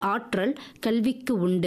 ஆற்றல் கல்விக்கு உண்டு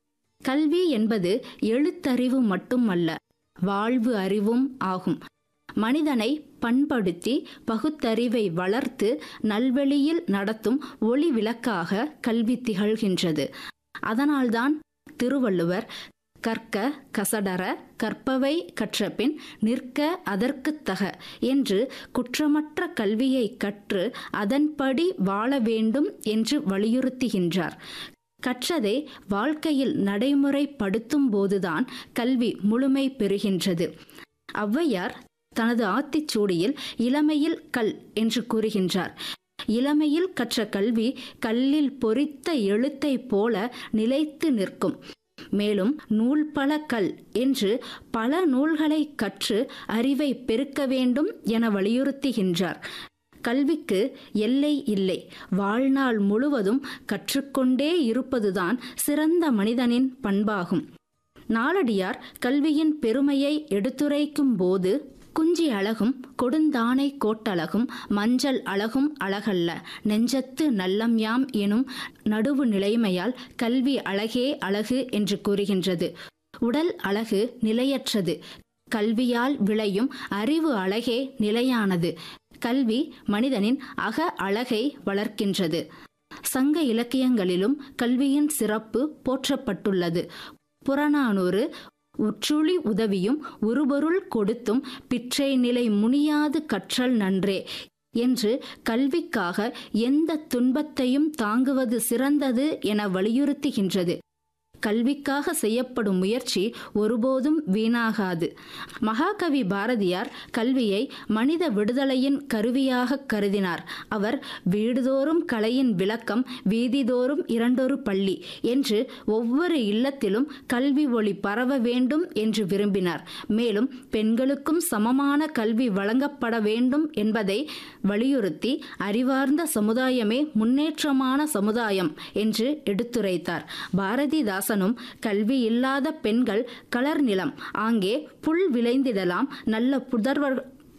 கல்வி என்பது எழுத்தறிவு மட்டுமல்ல வாழ்வு அறிவும் ஆகும் மனிதனை பண்படுத்தி பகுத்தறிவை வளர்த்து நல்வழியில் நடத்தும் ஒளி விளக்காக கல்வி திகழ்கின்றது அதனால்தான் திருவள்ளுவர் கற்க கசடர கற்பவை கற்றபின் நிற்க அதற்குத் தக என்று குற்றமற்ற கல்வியை கற்று அதன்படி வாழ வேண்டும் என்று வலியுறுத்துகின்றார் கற்றதை வாழ்க்கையில் நடைமுறைப்படுத்தும் போதுதான் கல்வி முழுமை பெறுகின்றது ஔவையார் தனது ஆத்திச்சூடியில் இளமையில் கல் என்று கூறுகின்றார் இளமையில் கற்ற கல்வி கல்லில் பொறித்த எழுத்தைப் போல நிலைத்து நிற்கும் மேலும் நூல் பல கல் என்று பல நூல்களை கற்று அறிவை பெருக்க வேண்டும் என வலியுறுத்துகின்றார் கல்விக்கு எல்லை இல்லை வாழ்நாள் முழுவதும் கற்றுக்கொண்டே இருப்பதுதான் சிறந்த மனிதனின் பண்பாகும் நாளடியார் கல்வியின் பெருமையை எடுத்துரைக்கும் போது குஞ்சி அழகும் கொடுந்தானை கோட்டழகும் மஞ்சள் அழகும் அழகல்ல நெஞ்சத்து நல்லம் யாம் எனும் நடுவு நிலைமையால் கல்வி அழகே அழகு என்று கூறுகின்றது உடல் அழகு நிலையற்றது கல்வியால் விளையும் அறிவு அழகே நிலையானது கல்வி மனிதனின் அக அழகை வளர்க்கின்றது சங்க இலக்கியங்களிலும் கல்வியின் சிறப்பு போற்றப்பட்டுள்ளது புறநானூறு உற்றுளி உதவியும் உருபொருள் கொடுத்தும் பிற்றை நிலை முனியாது கற்றல் நன்றே என்று கல்விக்காக எந்த துன்பத்தையும் தாங்குவது சிறந்தது என வலியுறுத்துகின்றது கல்விக்காக செய்யப்படும் முயற்சி ஒருபோதும் வீணாகாது மகாகவி பாரதியார் கல்வியை மனித விடுதலையின் கருவியாக கருதினார் அவர் வீடுதோறும் கலையின் விளக்கம் வீதிதோறும் இரண்டொரு பள்ளி என்று ஒவ்வொரு இல்லத்திலும் கல்வி ஒளி பரவ வேண்டும் என்று விரும்பினார் மேலும் பெண்களுக்கும் சமமான கல்வி வழங்கப்பட வேண்டும் என்பதை வலியுறுத்தி அறிவார்ந்த சமுதாயமே முன்னேற்றமான சமுதாயம் என்று எடுத்துரைத்தார் பாரதிதாசன் அரசனும் கல்வி இல்லாத பெண்கள் கலர் நிலம் ஆங்கே புல் விளைந்திடலாம் நல்ல புதர்வர்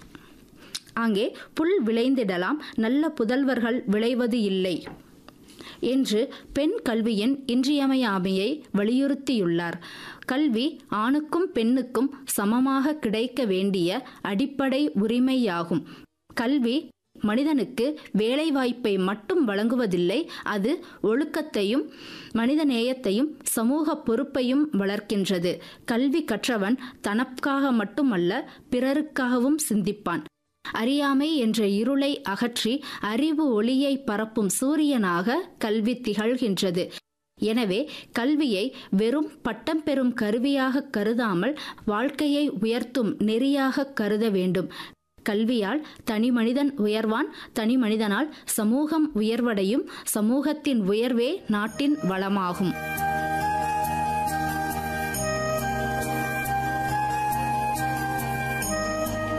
ஆங்கே புல் விளைந்திடலாம் நல்ல புதல்வர்கள் விளைவது இல்லை என்று பெண் கல்வியின் இன்றியமையாமையை வலியுறுத்தியுள்ளார் கல்வி ஆணுக்கும் பெண்ணுக்கும் சமமாக கிடைக்க வேண்டிய அடிப்படை உரிமையாகும் கல்வி மனிதனுக்கு வேலைவாய்ப்பை மட்டும் வழங்குவதில்லை அது ஒழுக்கத்தையும் மனிதநேயத்தையும் சமூக பொறுப்பையும் வளர்க்கின்றது கல்வி கற்றவன் தனக்காக மட்டுமல்ல பிறருக்காகவும் சிந்திப்பான் அறியாமை என்ற இருளை அகற்றி அறிவு ஒளியை பரப்பும் சூரியனாக கல்வி திகழ்கின்றது எனவே கல்வியை வெறும் பட்டம் பெறும் கருவியாக கருதாமல் வாழ்க்கையை உயர்த்தும் நெறியாக கருத வேண்டும் கல்வியால் தனி மனிதன் உயர்வான் தனி மனிதனால் சமூகம் உயர்வடையும் சமூகத்தின் உயர்வே நாட்டின் வளமாகும்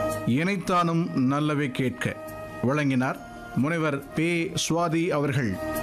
இணைத்தானும் நல்லவை கேட்க வழங்கினார் முனைவர் பே சுவாதி அவர்கள்